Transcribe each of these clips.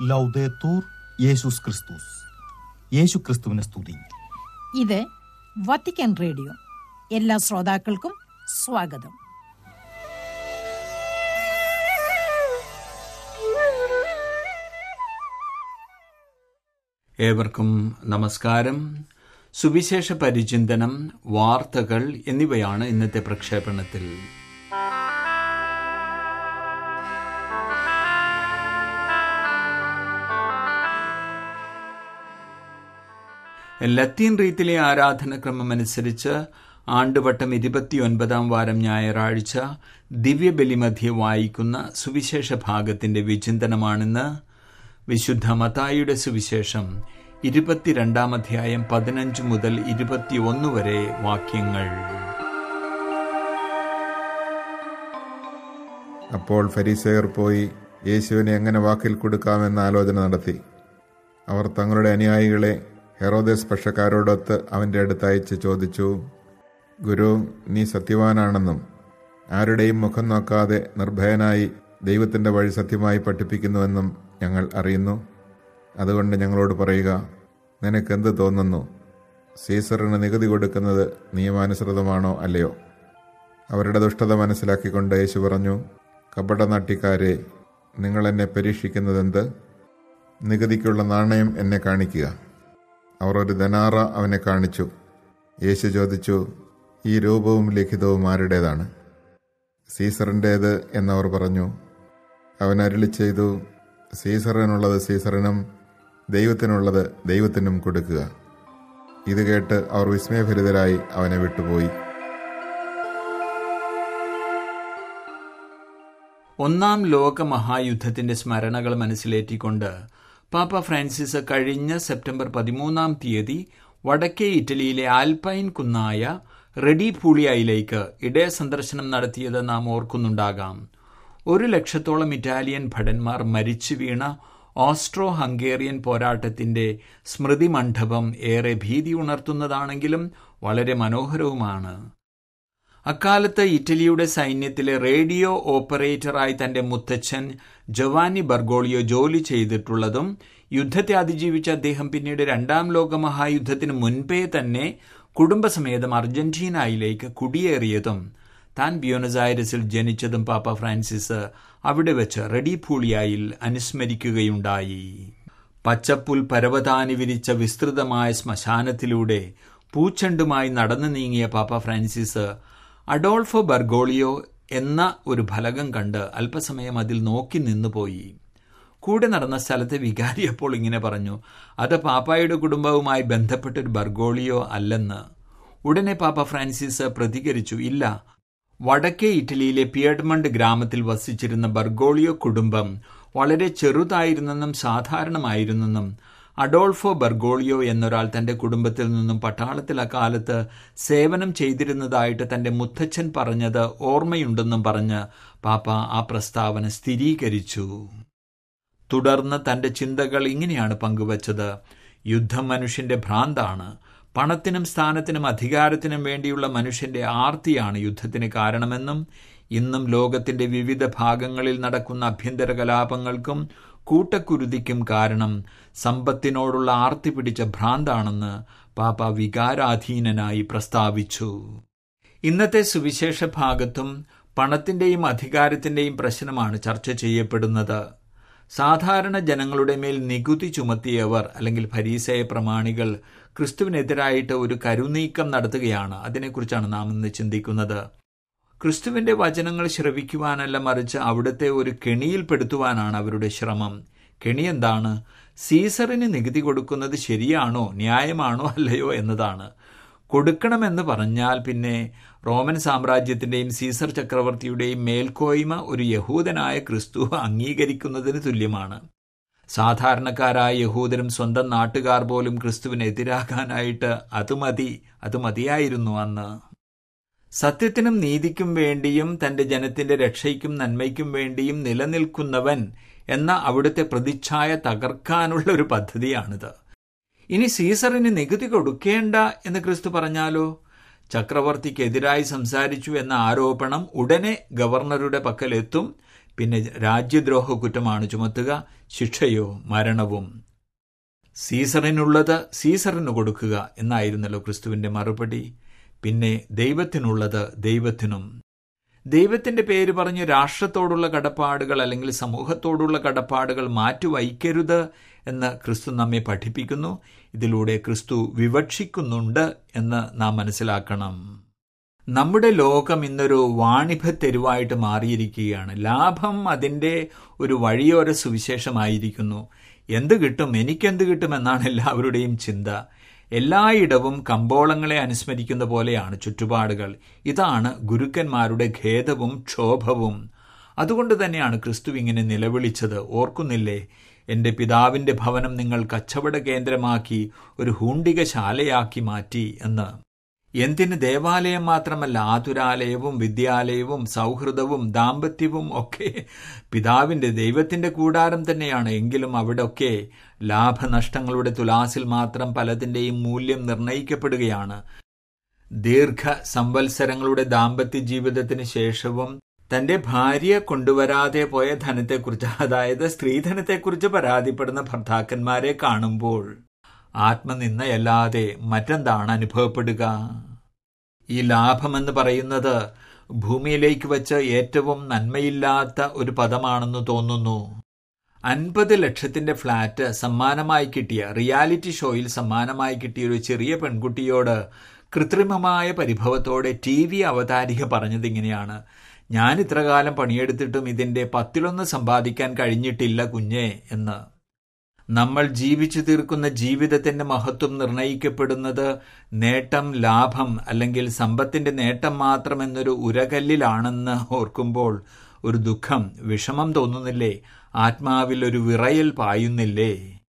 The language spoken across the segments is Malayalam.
ലൗദേത്തൂർ യേശുസ് ക്രിസ്തുസ് യേശു ക്രിസ്തുവിനെ സ്തുതി ഇത് വത്തിക്കാൻ റേഡിയോ എല്ലാ ശ്രോതാക്കൾക്കും സ്വാഗതം ഏവർക്കും നമസ്കാരം സുവിശേഷ പരിചിന്തനം വാർത്തകൾ എന്നിവയാണ് ഇന്നത്തെ പ്രക്ഷേപണത്തിൽ ലത്തീൻ റീത്തിലെ ആരാധനക്രമം അനുസരിച്ച് ആണ്ടുവട്ടം ഇരുപത്തിയൊൻപതാം വാരം ഞായറാഴ്ച ദിവ്യബലിമധ്യ വായിക്കുന്ന സുവിശേഷ ഭാഗത്തിന്റെ വിചിന്തനമാണിന്ന് വിശുദ്ധ മത്തായിയുടെ സുവിശേഷം ഇരുപത്തിരണ്ടാം അധ്യായം പതിനഞ്ച് മുതൽ ഇരുപത്തിയൊന്ന് വരെ വാക്യങ്ങൾ അപ്പോൾ ഫരീസയർ പോയി യേശുവിനെ എങ്ങനെ വാക്കിൽ കൊടുക്കാമെന്ന ആലോചന നടത്തി അവർ തങ്ങളുടെ അനുയായികളെ ഹെറോദേസ് പക്ഷക്കാരോടൊത്ത് അവൻ്റെ അടുത്ത് അയച്ച് ചോദിച്ചു ഗുരു നീ സത്യവാനാണെന്നും ആരുടെയും മുഖം നോക്കാതെ നിർഭയനായി ദൈവത്തിൻ്റെ വഴി സത്യമായി പഠിപ്പിക്കുന്നുവെന്നും ഞങ്ങൾ അറിയുന്നു അതുകൊണ്ട് ഞങ്ങളോട് പറയുക നിനക്കെന്ത് തോന്നുന്നു സീസറിന് നികുതി കൊടുക്കുന്നത് നിയമാനുസൃതമാണോ അല്ലയോ അവരുടെ ദുഷ്ടത മനസ്സിലാക്കിക്കൊണ്ട് യേശു പറഞ്ഞു കപടനാട്യക്കാരെ നിങ്ങൾ എന്നെ പരീക്ഷിക്കുന്നതെന്ത് നികുതിക്കുള്ള നാണയം എന്നെ കാണിക്കുക അവർ ഒരു ധനാറ അവനെ കാണിച്ചു യേശു ചോദിച്ചു ഈ രൂപവും ലിഖിതവും ആരുടേതാണ് സീസറിൻ്റേത് എന്നവർ പറഞ്ഞു അവൻ അരുളി ചെയ്തു സീസറിനുള്ളത് സീസറിനും ദൈവത്തിനുള്ളത് ദൈവത്തിനും കൊടുക്കുക ഇത് കേട്ട് അവർ വിസ്മയഭരിതരായി അവനെ വിട്ടുപോയി ഒന്നാം ലോക മഹായുദ്ധത്തിന്റെ സ്മരണകൾ മനസ്സിലേറ്റിക്കൊണ്ട് പാപ്പ ഫ്രാൻസിസ് കഴിഞ്ഞ സെപ്റ്റംബർ പതിമൂന്നാം തീയതി വടക്കേ ഇറ്റലിയിലെ ആൽപൈൻ കുന്നായ റെഡി പൂളിയയിലേക്ക് ഇടയ സന്ദർശനം നടത്തിയത് നാം ഓർക്കുന്നുണ്ടാകാം ഒരു ലക്ഷത്തോളം ഇറ്റാലിയൻ ഭടന്മാർ മരിച്ചു വീണ ഓസ്ട്രോ ഹംഗേറിയൻ പോരാട്ടത്തിന്റെ സ്മൃതി മണ്ഡപം ഏറെ ഭീതി ഉണർത്തുന്നതാണെങ്കിലും വളരെ മനോഹരവുമാണ് അക്കാലത്ത് ഇറ്റലിയുടെ സൈന്യത്തിലെ റേഡിയോ ഓപ്പറേറ്ററായി തന്റെ മുത്തച്ഛൻ ജവാനി ബർഗോളിയോ ജോലി ചെയ്തിട്ടുള്ളതും യുദ്ധത്തെ അതിജീവിച്ച അദ്ദേഹം പിന്നീട് രണ്ടാം ലോക മഹായുദ്ധത്തിന് മുൻപേ തന്നെ കുടുംബസമേതം അർജന്റീനയിലേക്ക് കുടിയേറിയതും താൻ ബ്യൂണസ് ജനിച്ചതും പാപ്പ ഫ്രാൻസിസ് അവിടെ വെച്ച് റെഡിപൂളിയായിൽ അനുസ്മരിക്കുകയുണ്ടായി പച്ചപ്പുൽ പരവതാനി വിരിച്ച വിസ്തൃതമായ ശ്മശാനത്തിലൂടെ പൂച്ചെണ്ടുമായി നടന്നു നീങ്ങിയ പാപ്പ ഫ്രാൻസിസ് അഡോൾഫോ ബർഗോളിയോ എന്ന ഒരു ഫലകം കണ്ട് അല്പസമയം അതിൽ നോക്കി നിന്നുപോയി കൂടെ നടന്ന സ്ഥലത്തെ വികാരി അപ്പോൾ ഇങ്ങനെ പറഞ്ഞു അത് പാപ്പായുടെ കുടുംബവുമായി ബന്ധപ്പെട്ടൊരു ബർഗോളിയോ അല്ലെന്ന് ഉടനെ പാപ്പ ഫ്രാൻസിസ് പ്രതികരിച്ചു ഇല്ല വടക്കേ ഇറ്റലിയിലെ പിയഡ്മണ്ട് ഗ്രാമത്തിൽ വസിച്ചിരുന്ന ബർഗോളിയോ കുടുംബം വളരെ ചെറുതായിരുന്നെന്നും സാധാരണമായിരുന്നെന്നും അഡോൾഫോ ബർഗോളിയോ എന്നൊരാൾ തന്റെ കുടുംബത്തിൽ നിന്നും പട്ടാളത്തിൽ അക്കാലത്ത് സേവനം ചെയ്തിരുന്നതായിട്ട് തന്റെ മുത്തച്ഛൻ പറഞ്ഞത് ഓർമ്മയുണ്ടെന്നും പറഞ്ഞ് പാപ്പ ആ പ്രസ്താവന സ്ഥിരീകരിച്ചു തുടർന്ന് തന്റെ ചിന്തകൾ ഇങ്ങനെയാണ് പങ്കുവച്ചത് യുദ്ധം മനുഷ്യന്റെ ഭ്രാന്താണ് പണത്തിനും സ്ഥാനത്തിനും അധികാരത്തിനും വേണ്ടിയുള്ള മനുഷ്യന്റെ ആർത്തിയാണ് യുദ്ധത്തിന് കാരണമെന്നും ഇന്നും ലോകത്തിന്റെ വിവിധ ഭാഗങ്ങളിൽ നടക്കുന്ന അഭ്യന്തര കലാപങ്ങൾക്കും കൂട്ടക്കുരുതിക്കും കാരണം സമ്പത്തിനോടുള്ള ആർത്തി പിടിച്ച ഭ്രാന്താണെന്ന് പാപ്പ വികാരാധീനനായി പ്രസ്താവിച്ചു ഇന്നത്തെ സുവിശേഷ ഭാഗത്തും പണത്തിന്റെയും അധികാരത്തിന്റെയും പ്രശ്നമാണ് ചർച്ച ചെയ്യപ്പെടുന്നത് സാധാരണ ജനങ്ങളുടെ മേൽ നികുതി ചുമത്തിയവർ അല്ലെങ്കിൽ ഫരീസയ പ്രമാണികൾ ക്രിസ്തുവിനെതിരായിട്ട് ഒരു കരുനീക്കം നടത്തുകയാണ് അതിനെക്കുറിച്ചാണ് നാം ഇന്ന് ചിന്തിക്കുന്നത് ക്രിസ്തുവിന്റെ വചനങ്ങൾ ശ്രവിക്കുവാനല്ല മറിച്ച് അവിടുത്തെ ഒരു കെണിയിൽപ്പെടുത്തുവാനാണ് അവരുടെ ശ്രമം കെണി എന്താണ് സീസറിന് നികുതി കൊടുക്കുന്നത് ശരിയാണോ ന്യായമാണോ അല്ലയോ എന്നതാണ് കൊടുക്കണമെന്ന് പറഞ്ഞാൽ പിന്നെ റോമൻ സാമ്രാജ്യത്തിന്റെയും സീസർ ചക്രവർത്തിയുടെയും മേൽക്കോയ്മ ഒരു യഹൂദനായ ക്രിസ്തു അംഗീകരിക്കുന്നതിന് തുല്യമാണ് സാധാരണക്കാരായ യഹൂദരും സ്വന്തം നാട്ടുകാർ പോലും ക്രിസ്തുവിനെതിരാകാനായിട്ട് അത് മതി അത് മതിയായിരുന്നു അന്ന് സത്യത്തിനും നീതിക്കും വേണ്ടിയും തന്റെ ജനത്തിന്റെ രക്ഷയ്ക്കും നന്മയ്ക്കും വേണ്ടിയും നിലനിൽക്കുന്നവൻ എന്ന അവിടുത്തെ പ്രതിച്ഛായ തകർക്കാനുള്ള ഒരു പദ്ധതിയാണിത് ഇനി സീസറിന് നികുതി കൊടുക്കേണ്ട എന്ന് ക്രിസ്തു പറഞ്ഞാലോ ചക്രവർത്തിക്കെതിരായി സംസാരിച്ചു എന്ന ആരോപണം ഉടനെ ഗവർണറുടെ പക്കലെത്തും പിന്നെ രാജ്യദ്രോഹ കുറ്റമാണ് ചുമത്തുക ശിക്ഷയോ മരണവും സീസറിനുള്ളത് സീസറിന് കൊടുക്കുക എന്നായിരുന്നല്ലോ ക്രിസ്തുവിന്റെ മറുപടി പിന്നെ ദൈവത്തിനുള്ളത് ദൈവത്തിനും ദൈവത്തിന്റെ പേര് പറഞ്ഞ് രാഷ്ട്രത്തോടുള്ള കടപ്പാടുകൾ അല്ലെങ്കിൽ സമൂഹത്തോടുള്ള കടപ്പാടുകൾ മാറ്റിവയ്ക്കരുത് എന്ന് ക്രിസ്തു നമ്മെ പഠിപ്പിക്കുന്നു ഇതിലൂടെ ക്രിസ്തു വിവക്ഷിക്കുന്നുണ്ട് എന്ന് നാം മനസ്സിലാക്കണം നമ്മുടെ ലോകം ഇന്നൊരു വാണിഭ തെരുവായിട്ട് മാറിയിരിക്കുകയാണ് ലാഭം അതിൻ്റെ ഒരു വഴിയോര സുവിശേഷമായിരിക്കുന്നു എന്ത് കിട്ടും എനിക്കെന്ത് കിട്ടുമെന്നാണ് എല്ലാവരുടെയും ചിന്ത എല്ലായിടവും കമ്പോളങ്ങളെ അനുസ്മരിക്കുന്ന പോലെയാണ് ചുറ്റുപാടുകൾ ഇതാണ് ഗുരുക്കന്മാരുടെ ഖേദവും ക്ഷോഭവും അതുകൊണ്ട് തന്നെയാണ് ക്രിസ്തു ഇങ്ങനെ നിലവിളിച്ചത് ഓർക്കുന്നില്ലേ എന്റെ പിതാവിന്റെ ഭവനം നിങ്ങൾ കച്ചവട കേന്ദ്രമാക്കി ഒരു ഹൂണ്ടികശാലയാക്കി മാറ്റി എന്ന് എന്തിന് ദേവാലയം മാത്രമല്ല ആതുരാലയവും വിദ്യാലയവും സൗഹൃദവും ദാമ്പത്യവും ഒക്കെ പിതാവിന്റെ ദൈവത്തിന്റെ കൂടാരം തന്നെയാണ് എങ്കിലും അവിടെയൊക്കെ ലാഭനഷ്ടങ്ങളുടെ തുലാസിൽ മാത്രം പലതിന്റെയും മൂല്യം നിർണയിക്കപ്പെടുകയാണ് ദീർഘ സംവത്സരങ്ങളുടെ ദാമ്പത്യ ജീവിതത്തിന് ശേഷവും തന്റെ ഭാര്യ കൊണ്ടുവരാതെ പോയ ധനത്തെക്കുറിച്ച് അതായത് സ്ത്രീധനത്തെക്കുറിച്ച് പരാതിപ്പെടുന്ന ഭർത്താക്കന്മാരെ കാണുമ്പോൾ ആത്മനിന്ദയല്ലാതെ മറ്റെന്താണ് അനുഭവപ്പെടുക ഈ ലാഭമെന്ന് പറയുന്നത് ഭൂമിയിലേക്ക് വച്ച് ഏറ്റവും നന്മയില്ലാത്ത ഒരു പദമാണെന്ന് തോന്നുന്നു അൻപത് ലക്ഷത്തിന്റെ ഫ്ലാറ്റ് സമ്മാനമായി കിട്ടിയ റിയാലിറ്റി ഷോയിൽ സമ്മാനമായി കിട്ടിയ ഒരു ചെറിയ പെൺകുട്ടിയോട് കൃത്രിമമായ പരിഭവത്തോടെ ടി വി അവതാരിക പറഞ്ഞത് ഇങ്ങനെയാണ് ഞാൻ ഇത്രകാലം പണിയെടുത്തിട്ടും ഇതിന്റെ പത്തിലൊന്ന് സമ്പാദിക്കാൻ കഴിഞ്ഞിട്ടില്ല കുഞ്ഞേ എന്ന് നമ്മൾ ജീവിച്ചു തീർക്കുന്ന ജീവിതത്തിന്റെ മഹത്വം നിർണയിക്കപ്പെടുന്നത് നേട്ടം ലാഭം അല്ലെങ്കിൽ സമ്പത്തിന്റെ നേട്ടം മാത്രം എന്നൊരു ഉരകല്ലിലാണെന്ന് ഓർക്കുമ്പോൾ ഒരു ദുഃഖം വിഷമം തോന്നുന്നില്ലേ ആത്മാവിൽ ഒരു വിറയൽ പായുന്നില്ലേ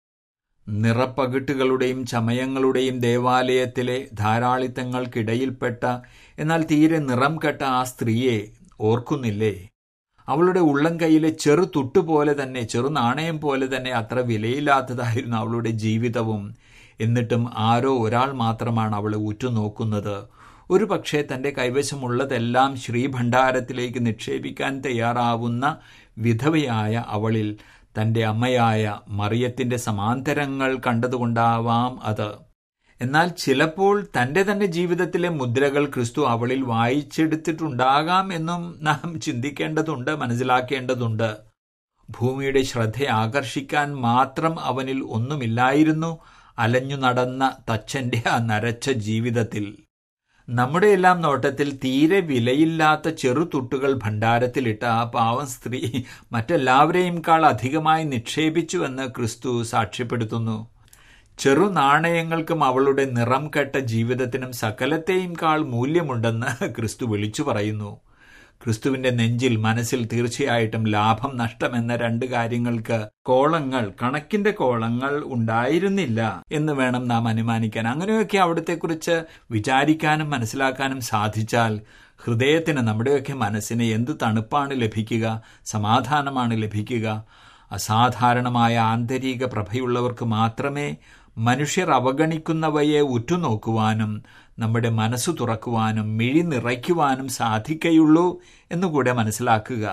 നിറപ്പകിട്ടുകളുടെയും ചമയങ്ങളുടെയും ദേവാലയത്തിലെ ധാരാളിത്തങ്ങൾക്കിടയിൽപ്പെട്ട എന്നാൽ തീരെ നിറം കെട്ട ആ സ്ത്രീയെ ഓർക്കുന്നില്ലേ അവളുടെ ഉള്ളം കൈയിലെ ചെറു തുട്ടുപോലെ തന്നെ ചെറു നാണയം പോലെ തന്നെ അത്ര വിലയില്ലാത്തതായിരുന്നു അവളുടെ ജീവിതവും എന്നിട്ടും ആരോ ഒരാൾ മാത്രമാണ് അവളെ ഉറ്റുനോക്കുന്നത് ഒരു പക്ഷേ തന്റെ കൈവശമുള്ളതെല്ലാം ശ്രീഭണ്ഡാരത്തിലേക്ക് നിക്ഷേപിക്കാൻ തയ്യാറാവുന്ന വിധവയായ അവളിൽ തന്റെ അമ്മയായ മറിയത്തിന്റെ സമാന്തരങ്ങൾ കണ്ടതുകൊണ്ടാവാം അത് എന്നാൽ ചിലപ്പോൾ തന്റെ തന്നെ ജീവിതത്തിലെ മുദ്രകൾ ക്രിസ്തു അവളിൽ വായിച്ചെടുത്തിട്ടുണ്ടാകാം എന്നും നാം ചിന്തിക്കേണ്ടതുണ്ട് മനസ്സിലാക്കേണ്ടതുണ്ട് ഭൂമിയുടെ ശ്രദ്ധ ആകർഷിക്കാൻ മാത്രം അവനിൽ ഒന്നുമില്ലായിരുന്നു അലഞ്ഞു നടന്ന തച്ചന്റെ ആ നരച്ച ജീവിതത്തിൽ നമ്മുടെ എല്ലാം നോട്ടത്തിൽ തീരെ വിലയില്ലാത്ത ചെറുതുട്ടുകൾ ഭണ്ഡാരത്തിലിട്ട ആ പാവം സ്ത്രീ മറ്റെല്ലാവരെയും കാൾ അധികമായി നിക്ഷേപിച്ചുവെന്ന് ക്രിസ്തു സാക്ഷ്യപ്പെടുത്തുന്നു ചെറു നാണയങ്ങൾക്കും അവളുടെ നിറം കെട്ട ജീവിതത്തിനും സകലത്തെയും കാൾ മൂല്യമുണ്ടെന്ന് ക്രിസ്തു വിളിച്ചു പറയുന്നു ക്രിസ്തുവിന്റെ നെഞ്ചിൽ മനസ്സിൽ തീർച്ചയായിട്ടും ലാഭം നഷ്ടം എന്ന രണ്ട് കാര്യങ്ങൾക്ക് കോളങ്ങൾ കണക്കിന്റെ കോളങ്ങൾ ഉണ്ടായിരുന്നില്ല എന്ന് വേണം നാം അനുമാനിക്കാൻ അങ്ങനെയൊക്കെ അവിടത്തെക്കുറിച്ച് വിചാരിക്കാനും മനസ്സിലാക്കാനും സാധിച്ചാൽ ഹൃദയത്തിന് നമ്മുടെയൊക്കെ മനസ്സിന് എന്ത് തണുപ്പാണ് ലഭിക്കുക സമാധാനമാണ് ലഭിക്കുക അസാധാരണമായ ആന്തരിക പ്രഭയുള്ളവർക്ക് മാത്രമേ മനുഷ്യർ അവഗണിക്കുന്നവയെ ഉറ്റുനോക്കുവാനും നമ്മുടെ മനസ്സു തുറക്കുവാനും മിഴി നിറയ്ക്കുവാനും സാധിക്കയുള്ളൂ എന്നുകൂടെ മനസ്സിലാക്കുക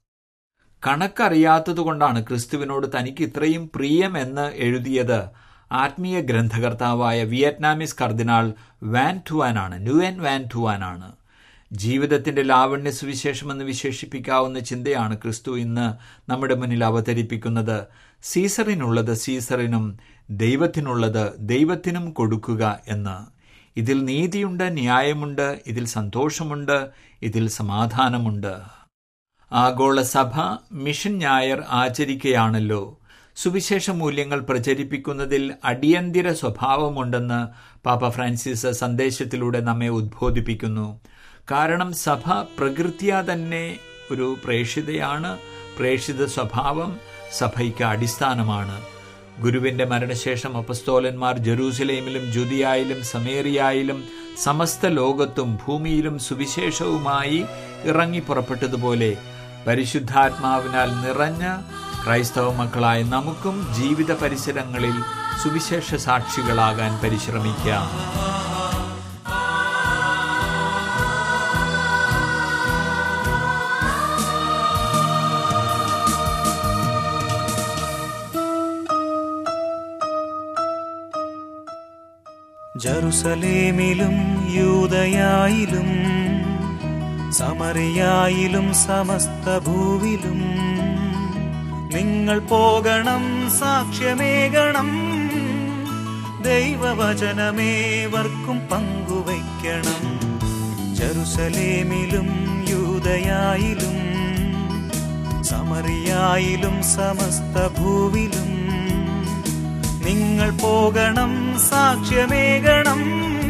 കണക്കറിയാത്തതുകൊണ്ടാണ് ക്രിസ്തുവിനോട് തനിക്ക് ഇത്രയും പ്രിയമെന്ന് എഴുതിയത് ആത്മീയ ഗ്രന്ഥകർത്താവായ വിയറ്റ്നാമീസ് കർദിനാൾ വാൻ ടുവാനാണ് ന്യൂവൻ വാൻ ടുവാനാണ് ജീവിതത്തിന്റെ ലാവണ്യ സുവിശേഷമെന്ന് വിശേഷിപ്പിക്കാവുന്ന ചിന്തയാണ് ക്രിസ്തു ഇന്ന് നമ്മുടെ മുന്നിൽ അവതരിപ്പിക്കുന്നത് സീസറിനുള്ളത് സീസറിനും ദൈവത്തിനുള്ളത് ദൈവത്തിനും കൊടുക്കുക എന്ന് ഇതിൽ നീതിയുണ്ട് ന്യായമുണ്ട് ഇതിൽ സന്തോഷമുണ്ട് ഇതിൽ സമാധാനമുണ്ട് ആഗോള സഭ മിഷൻ ഞായർ ആചരിക്കുകയാണല്ലോ സുവിശേഷ മൂല്യങ്ങൾ പ്രചരിപ്പിക്കുന്നതിൽ അടിയന്തിര സ്വഭാവമുണ്ടെന്ന് പാപ്പ ഫ്രാൻസിസ് സന്ദേശത്തിലൂടെ നമ്മെ ഉദ്ബോധിപ്പിക്കുന്നു കാരണം സഭ പ്രകൃത്യാ തന്നെ ഒരു പ്രേക്ഷിതയാണ് പ്രേക്ഷിത സ്വഭാവം സഭയ്ക്ക് അടിസ്ഥാനമാണ് ഗുരുവിന്റെ മരണശേഷം അപ്പസ്തോലന്മാർ ജെറൂസലേമിലും ജുദിയായിലും സമേറിയായിലും സമസ്ത ലോകത്തും ഭൂമിയിലും സുവിശേഷവുമായി ഇറങ്ങി പുറപ്പെട്ടതുപോലെ പരിശുദ്ധാത്മാവിനാൽ നിറഞ്ഞ ക്രൈസ്തവ മക്കളായ നമുക്കും ജീവിത പരിസരങ്ങളിൽ സുവിശേഷ സാക്ഷികളാകാൻ പരിശ്രമിക്കാം ജറുസലേമിലും യൂതയായിലും സമറിയായിലും സമസ്ത ഭൂവിലും നിങ്ങൾ പോകണം സാക്ഷ്യമേകണം ദൈവവചനമേവർക്കും പങ്കുവയ്ക്കണം ജറുസലേമിലും യൂതയായിലും സമറിയായിലും സമസ്ത ഭൂവിലും നിങ്ങൾ പോകണം സാക്ഷ്യമേകണം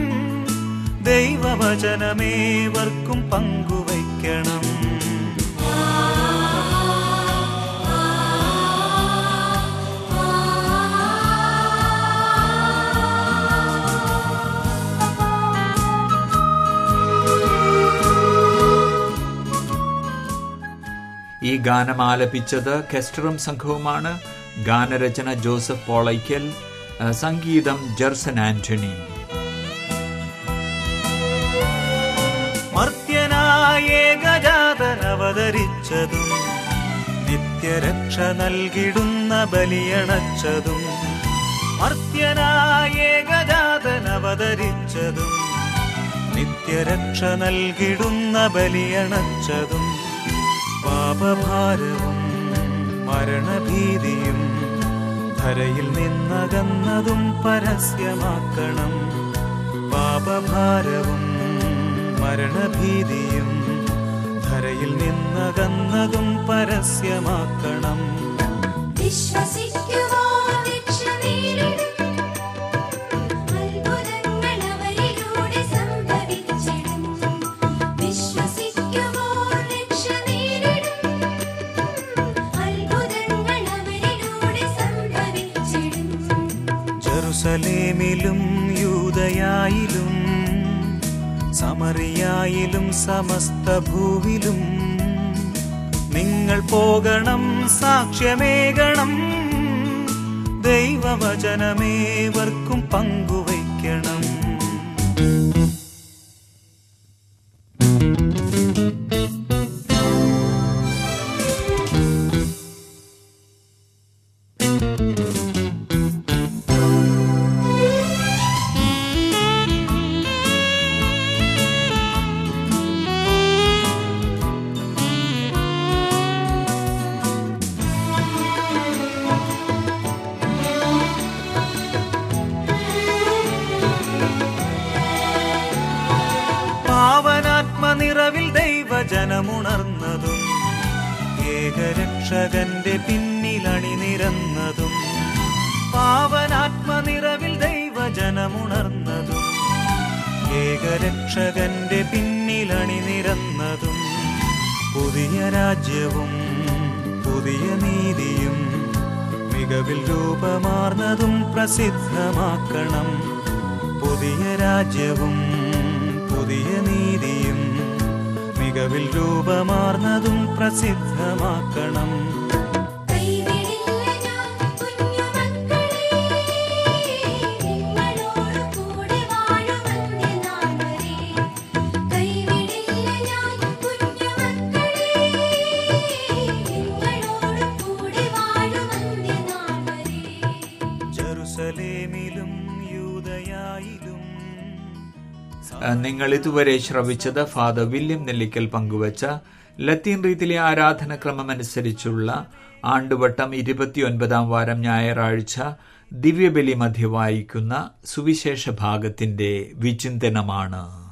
ദൈവവചനമേവർക്കും പങ്കുവയ്ക്കണം ഈ ഗാനം ആലപിച്ചത് കെസ്റ്ററും സംഘവുമാണ് ഗാനരചന ജോസഫ് പോളയ്ക്കൽ ഏഹ് സംഗീതം ജെർസൻ ആന്റണി മർത്യനായ ഏകജാതൻ അവതരിച്ചതും നിത്യരക്ഷ നൽകിടുന്ന ബലിയണച്ചതും മർത്യനായ ഏകജാതൻ അവതരിച്ചതും നിത്യരക്ഷ നൽകിടുന്ന ബലിയണച്ചതും പാപഭാരവും മരണഭീതിയും ധരയിൽ നിന്നകന്നതും പരസ്യമാക്കണം പാപഭാരവും മരണഭീതിയും ധരയിൽ നിന്നകന്നതും പരസ്യമാക്കണം വിശ്വസിക്കുവാൻ രക്ഷ നേരിടും അത്ഭുതങ്ങൾ അവരിലൂടെ സംഭവിച്ചിടും വിശ്വസിക്കുവാൻ രക്ഷ നേരിടും അത്ഭുതങ്ങൾ അവരിലൂടെ സംഭവിച്ചിടും ജെറുസലേമിലും യൂതയായിലും സമറിയായിലും സമസ്ത ഭൂവിലും നിങ്ങൾ പോകണം സാക്ഷ്യമേകണം ദൈവവചനമേവർക്കും പങ്കുവയ്ക്കണം പാവനാത്മനിറവിൽ ദൈവജനമുണർന്നതും ഏകരക്ഷകന്റെ പിന്നിൽ അണിനിരന്നതും പാവനാത്മനിറവിൽ ദൈവജനമുണർന്നതും ഏകരക്ഷകന്റെ പിന്നിൽ അണിനിരന്നതും പുതിയ രാജ്യവും പുതിയ നീതിയും മികവിൽ രൂപമാർന്നതും പ്രസിദ്ധമാക്കണം പുതിയ രാജ്യവും പുതിയ നീതിയും മികവിൽ രൂപമാർന്നതും പ്രസിദ്ധമാക്കണം കൈവിടില്ല ഞാൻ കുഞ്ഞുമക്കളെ നിങ്ങളോട് കൂടെ വാഴുമെന്ന് നാൾ വരെ കൈവിടില്ല ഞാൻ കുഞ്ഞുമക്കളെ നിങ്ങളോട് കൂടെ വാഴുമെന്ന് നാൾ വരെ ജെറുസലേമിലും യൂതയായിലും ഏഹ് നിങ്ങൾ ഇതുവരെ ശ്രവിച്ചത് ഫാദർ വില്യം നെല്ലിക്കൽ പങ്കുവച്ച ലത്തീൻ റീതിയിലെ ആരാധനക്രമമനുസരിച്ചുള്ള ആണ്ടുവട്ടം ഇരുപത്തിയൊൻപതാം വാരം ഞായറാഴ്ച ദിവ്യബലി മധ്യ വായിക്കുന്ന സുവിശേഷ ഭാഗത്തിന്റെ വിചിന്തനമാണ്